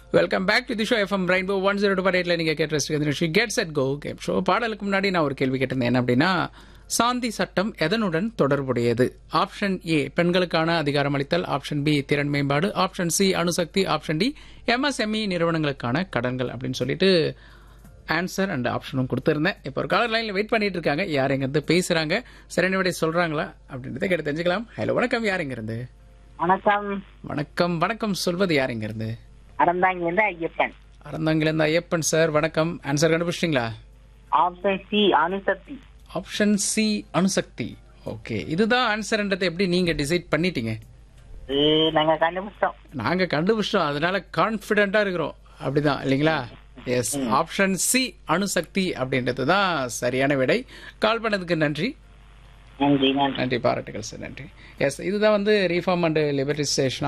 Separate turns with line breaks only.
welcome back to the show FM rainbow one zero two எயிட்ல நீங்க கேட்டு get set go game show பாடலுக்கு முன்னாடி நான் ஒரு கேள்வி கேட்டிருந்தேன் என்ன அப்படின்னா சாந்தி சட்டம் எதனுடன் தொடர்புடையது ஆப்ஷன் ஏ பெண்களுக்கான அதிகாரம் அளித்தல் ஆப்ஷன் பி திறன் மேம்பாடு ஆப்ஷன் சி அணுசக்தி ஆப்ஷன் டி எம்எஸ்எம்இ நிறுவனங்களுக்கான கடன்கள் அப்படின்னு சொல்லிட்டு ஆன்சர் அண்ட் ஆப்ஷனும் கொடுத்துருந்தேன் இப்போ ஒரு காலர் லைன்ல வெயிட் பண்ணிட்டு இருக்காங்க யார் எங்கிருந்து பேசுறாங்க சரியான விடை சொல்றாங்களா அப்படின்றத கேட்டு தெரிஞ்சுக்கலாம் ஹலோ வணக்கம் யார் எங்கிருந்து
வணக்கம்
வணக்கம் வணக்கம் சொல்வது யார் எங்கிருந்து
அறந்தாங்கிலிருந்து ஐயப்பன்
அறந்தாங்கிலிருந்து ஐயப்பன் சார் வணக்கம் ஆன்சர் கண்டுபிடிச்சிங்களா
ஆப்ஷன் சி அணுசக்தி
ஆப்ஷன் சி அணுசக்தி ஓகே இதுதான் ஆன்சர்ன்றதை எப்படி நீங்க டிசைட் பண்ணிட்டீங்க
இது நாங்க கண்டுபிடிச்சோம்
நாங்க கண்டுபிடிச்சோம் அதனால கான்பிடண்டா இருக்கிறோம் அப்படிதான் இல்லைங்களா எஸ் ஆப்ஷன் சி அணுசக்தி அப்படின்றது தான் சரியான விடை கால் பண்ணதுக்கு நன்றி
நன்றி நன்றி
நன்றி பாராட்டுகள் சார் நன்றி எஸ் இதுதான் வந்து ரீஃபார்ம் அண்ட் லிபர்டைசேஷன்